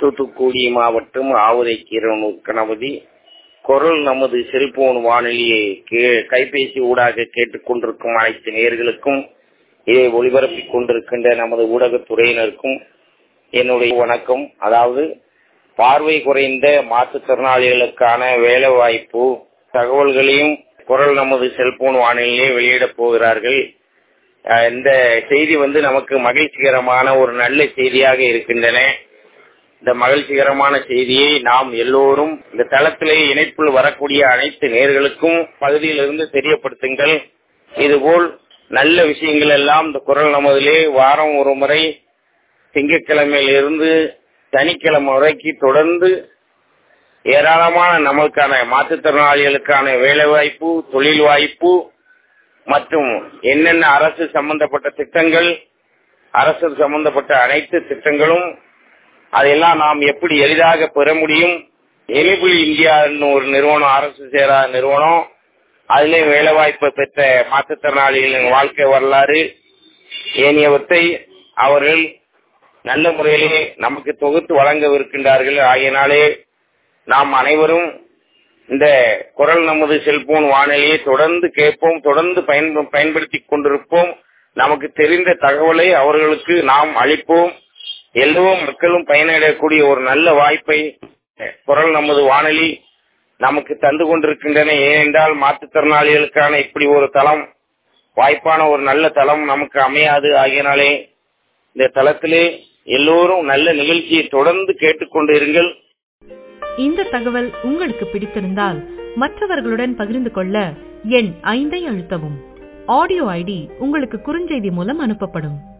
தூத்துக்குடி மாவட்டம் ஆவுரை கீரனூர் கணபதி குரல் நமது செல்போன் வானொலியை கே- கைபேசி ஊடாக கேட்டுக்கொண்டிருக்கும் அனைத்து நேயர்களுக்கும் இதை ஒளிபரப்பிக் கொண்டிருக்கின்ற நமது ஊடகத்துறையினருக்கும் என்னுடைய வணக்கம் அதாவது பார்வை குறைந்த மாற்றுத்திறனாளிகளுக்கான வேலை வாய்ப்பு தகவல்களையும் குரல் நமது செல்போன் வானொலியிலே வெளியிடப் போகிறார்கள் அஹ் இந்த செய்தி வந்து நமக்கு மகிழ்ச்சிகரமான ஒரு நல்ல செய்தியாக இருக்கின்றன இந்த மகிழ்ச்சிகரமான செய்தியை நாம் எல்லோரும் இந்த தளத்திலே இணைப்பில் வரக்கூடிய அனைத்து நேர்களுக்கும் பகுதியிலிருந்து தெரியப்படுத்துங்கள் இதுபோல் நல்ல விஷயங்கள் எல்லாம் இந்த குரல் நமதிலே வாரம் ஒரு முறை திங்கட்கிழமையிலிருந்து சனிக்கிழமை வரைக்கும் தொடர்ந்து ஏராளமான நமக்கான மாற்றுத்திறனாளிகளுக்கான வேலைவாய்ப்பு தொழில் வாய்ப்பு மற்றும் என்னென்ன அரசு சம்பந்தப்பட்ட திட்டங்கள் அரசு சம்பந்தப்பட்ட அனைத்து திட்டங்களும் அதையெல்லாம் நாம் எப்படி எளிதாக பெற முடியும் எலிபுல் இந்தியா ஒரு நிறுவனம் அரசு சேராத நிறுவனம் அதிலே வேலைவாய்ப்பை பெற்ற மாற்றுத்திறனாளிகளின் வாழ்க்கை வரலாறு ஏனையவற்றை அவர்கள் நல்ல முறையிலே நமக்கு தொகுத்து வழங்கவிருக்கின்றார்கள் ஆகையினாலே நாம் அனைவரும் இந்த குரல் நமது செல்போன் வானொலியை தொடர்ந்து கேட்போம் தொடர்ந்து பயன் பயன்படுத்திக் கொண்டிருப்போம் நமக்கு தெரிந்த தகவலை அவர்களுக்கு நாம் அளிப்போம் எல்லோரும் மக்களும் பயனடையக்கூடிய ஒரு நல்ல வாய்ப்பை குரல் நமது வானொலி நமக்கு தந்து கொண்டிருக்கின்றன ஏனென்றால் மாற்றுத்திறனாளிகளுக்கான இப்படி ஒரு தளம் வாய்ப்பான ஒரு நல்ல தளம் நமக்கு அமையாது ஆகியனாலே இந்த தளத்திலே எல்லோரும் நல்ல நிகழ்ச்சியை தொடர்ந்து கேட்டுக்கொண்டு இருங்கள் இந்த தகவல் உங்களுக்கு பிடித்திருந்தால் மற்றவர்களுடன் பகிர்ந்து கொள்ள எண் ஐந்தை அழுத்தவும் ஆடியோ ஐடி உங்களுக்கு குறுஞ்செய்தி மூலம் அனுப்பப்படும்